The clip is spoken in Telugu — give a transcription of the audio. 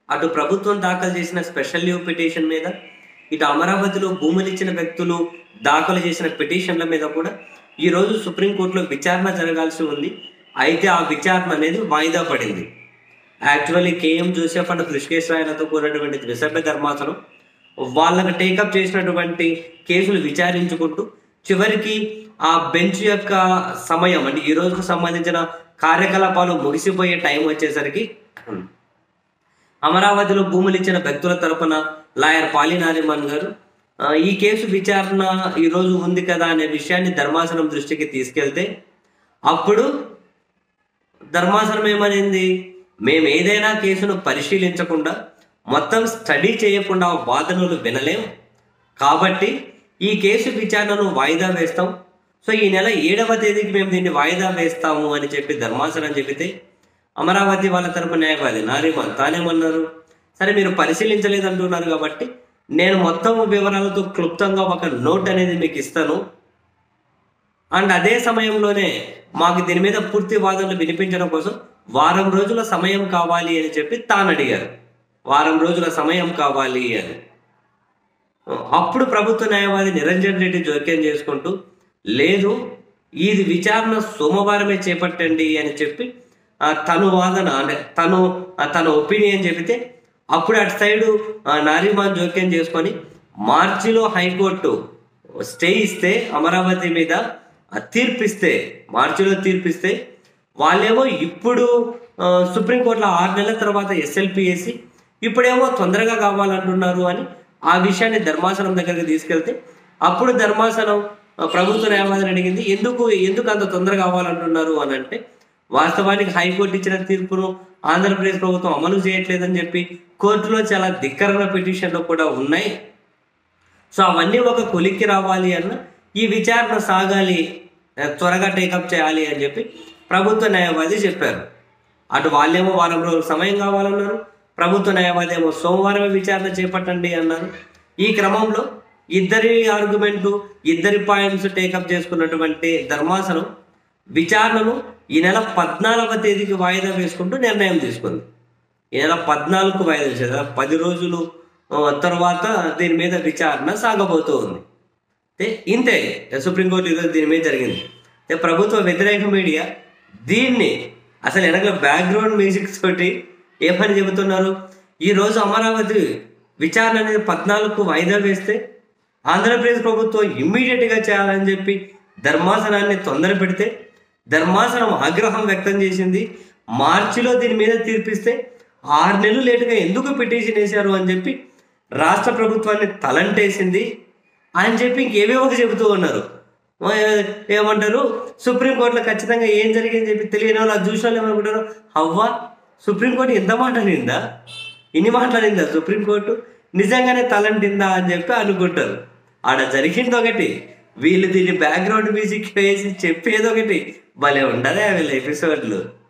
అటు ప్రభుత్వం దాఖలు చేసిన స్పెషల్ లీవ్ పిటిషన్ మీద ఇటు అమరావతిలో భూములు ఇచ్చిన వ్యక్తులు దాఖలు చేసిన పిటిషన్ల మీద కూడా ఈ రోజు సుప్రీంకోర్టులో విచారణ జరగాల్సి ఉంది అయితే ఆ విచారణ అనేది వాయిదా పడింది యాక్చువల్లీ కేఎం జోసెఫ్ అండ్ కృష్ణేశ్వరాయలతో కూడినటువంటి త్రిసభ్య ధర్మాసనం వాళ్ళకి టేకప్ చేసినటువంటి కేసులు విచారించుకుంటూ చివరికి ఆ బెంచ్ యొక్క సమయం అంటే ఈ రోజుకు సంబంధించిన కార్యకలాపాలు ముగిసిపోయే టైం వచ్చేసరికి అమరావతిలో భూములు ఇచ్చిన వ్యక్తుల తరపున లాయర్ పాలి నారిమన్ గారు ఆ, ఈ కేసు విచారణ ఈ రోజు ఉంది కదా అనే విషయాన్ని ధర్మాసనం దృష్టికి తీసుకెళ్తే అప్పుడు ధర్మాసనం ఏమనింది మేము ఏదైనా కేసును పరిశీలించకుండా మొత్తం స్టడీ చేయకుండా వాదనలు వినలేం కాబట్టి ఈ కేసు విచారణను వాయిదా వేస్తాం సో ఈ నెల ఏడవ తేదీకి మేము దీన్ని వాయిదా వేస్తాము అని చెప్పి ధర్మాసనం చెబితే అమరావతి వాళ్ళ తరపు న్యాయవాది నారిమన్ తానేమన్నారు సరే మీరు పరిశీలించలేదు అంటున్నారు కాబట్టి నేను మొత్తం వివరాలతో క్లుప్తంగా ఒక నోట్ అనేది మీకు ఇస్తాను అండ్ అదే సమయంలోనే మాకు దీని మీద పూర్తి వాదనలు వినిపించడం కోసం వారం రోజుల సమయం కావాలి అని చెప్పి తాను అడిగారు వారం రోజుల సమయం కావాలి అని అప్పుడు ప్రభుత్వ న్యాయవాది నిరంజన్ రెడ్డి జోక్యం చేసుకుంటూ లేదు ఇది విచారణ సోమవారమే చేపట్టండి అని చెప్పి ఆ, తను వాదన అంటే తను ఆ, తన ఒపీనియన్ చెబితే అప్పుడు అటు సైడు ఆ, నారిమాన్ జోక్యం చేసుకొని మార్చిలో హైకోర్టు స్టే ఇస్తే అమరావతి మీద ఆ, తీర్పిస్తే మార్చిలో తీర్పిస్తే వాళ్ళేమో ఇప్పుడు ఆ, సుప్రీంకోర్టులో ఆరు నెలల తర్వాత ఎస్ఎల్పి వేసి ఇప్పుడేమో తొందరగా కావాలంటున్నారు అని ఆ విషయాన్ని ధర్మాసనం దగ్గరికి తీసుకెళ్తే అప్పుడు ధర్మాసనం ఆ, ప్రభుత్వ న్యాయవాదిని అడిగింది ఎందుకు ఎందుకు అంత తొందరగా కావాలంటున్నారు అని అంటే వాస్తవానికి హైకోర్టు ఇచ్చిన తీర్పును ఆంధ్రప్రదేశ్ ప్రభుత్వం అమలు చేయట్లేదని చెప్పి కోర్టులో చాలా ధిక్కరణ పిటిషన్లు కూడా ఉన్నాయి సో అవన్నీ ఒక కొలిక్కి రావాలి అన్న ఈ విచారణ సాగాలి ఆ, త్వరగా టేకప్ చేయాలి అని చెప్పి ప్రభుత్వ న్యాయవాది చెప్పారు అటు వాళ్ళేమో వారం రోజులు సమయం కావాలన్నారు ప్రభుత్వ న్యాయవాది ఏమో సోమవారమే విచారణ చేపట్టండి అన్నారు ఈ క్రమంలో ఇద్దరి ఆర్గ్యుమెంటు ఇద్దరి పాయింట్స్ టేకప్ చేసుకున్నటువంటి ధర్మాసనం విచారణను ఈ నెల పద్నాలుగవ తేదీకి వాయిదా వేసుకుంటూ నిర్ణయం తీసుకుంది ఈ నెల పద్నాలుగు వాయిదా వేసేది పది రోజులు ఆ, తర్వాత దీని మీద విచారణ సాగబోతూ ఉంది అయితే ఇంతే సుప్రీంకోర్టు ఈరోజు దీని మీద జరిగింది అయితే ప్రభుత్వ వ్యతిరేక మీడియా దీన్ని అసలు వెనక బ్యాక్గ్రౌండ్ మ్యూజిక్ తోటి ఏమని చెబుతున్నారు ఈ రోజు అమరావతి విచారణ అనేది పద్నాలుగు వాయిదా వేస్తే ఆంధ్రప్రదేశ్ ప్రభుత్వం ఇమ్మీడియట్ గా చేయాలని చెప్పి ధర్మాసనాన్ని తొందర పెడితే ధర్మాసనం ఆగ్రహం వ్యక్తం చేసింది మార్చిలో దీని మీద తీర్పిస్తే ఆరు నెలలు లేటుగా ఎందుకు పిటిషన్ వేశారు అని చెప్పి రాష్ట్ర ప్రభుత్వాన్ని తలంటేసింది అని చెప్పి ఇంకేవేవో చెబుతూ ఉన్నారు ఏ- ఏమంటారు సుప్రీంకోర్టులో ఖచ్చితంగా ఏం జరిగిందని చెప్పి తెలియని వాళ్ళు అది చూసిన వాళ్ళు ఏమనుకుంటారు అవ్వా సుప్రీంకోర్టు ఎంత మాట్లాడిందా ఇన్ని మాట్లాడిందా సుప్రీంకోర్టు నిజంగానే తలంటిందా అని చెప్పి అనుకుంటారు ఆడ జరిగింది ఒకటి వీళ్ళు దీన్ని బ్యాక్గ్రౌండ్ మ్యూజిక్ వేసి చెప్పేది ఒకటి భలే ఉండదే వీళ్ళ ఎపిసోడ్లు